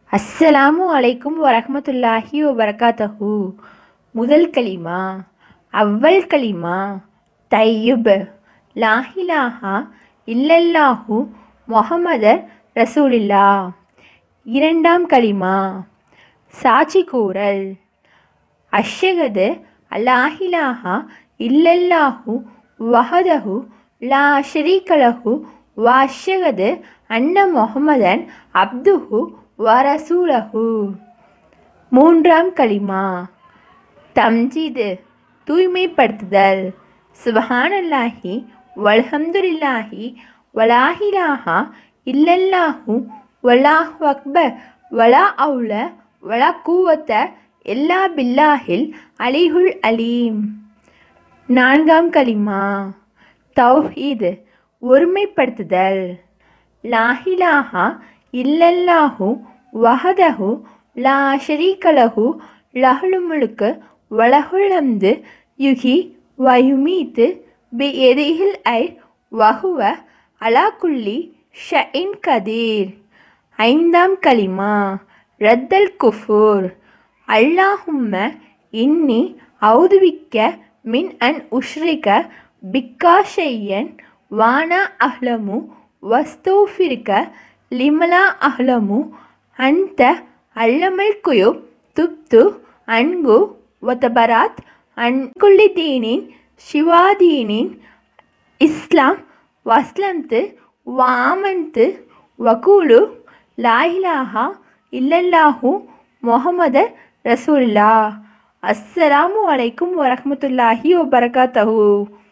அஸ்ஸலாமு அலைக்கும் வரஹ்மத்துல்லாஹி வபரகாத்தஹு முதல் கலிமா அவ்வல் கலிமா தையுப் லாஹிலாஹா இல்லல்லாஹு முஹம்மதர் ரசூலில்லா இரண்டாம் கலிமா சாட்சி கூறல் அஷ்ஷகது அல்லாஹிலாஹா இல்லல்லாஹு வஹதஹு லா ஷரீகலஹு வாஷகது அன்ன முஹம்மதன் அப்துஹு வரசூலஹு மூன்றாம் கலிமா தம்ஜீது தூய்மைப்படுத்துதல் சுபஹானல்லாஹி வல்ஹம்துலில்லாஹி வலாஹிலாஹா இல்லல்லாஹு வலாஹு அக்பர் வலா அவுல வலா கூவத்த எல்லா பில்லாஹில் அலிஹுல் அலீம் நான்காம் கலிமா தௌஹீது ஒருமைப்படுத்துதல் லாஹிலாஹா இல்லல்லாஹு வஹதஹு லா ஷரீகலஹு லஹுல் முலுக்கு வலஹுல் ஹம்து யுஹி வயுமீத்து பி எதிஹில் ஐ வஹுவ அலா குல்லி ஷஇன் கதீர் ஐந்தாம் கலிமா ரத்தல் குஃபூர் அல்லாஹும்ம இன்னி அவுதுவிக்க மின் அன் உஷ்ரிக பிக்கா ஷையன் வானா அஹ்லமு வஸ்தூஃபிர்க லிமலா அஹ்லமு அந்த அல்லமல் குயுப் துப்து அன்கு வத்தபராத் அன்குல்லி தீனின் சிவாதீனின் இஸ்லாம் வஸ்லம்து வாமன்து வகூலு லாயிலாஹா இல்லல்லாஹு முஹம்மது ரசூல்லா அஸ்ஸலாமு அலைக்கும் வரஹ்மத்துல்லாஹி வபரகாத்தஹு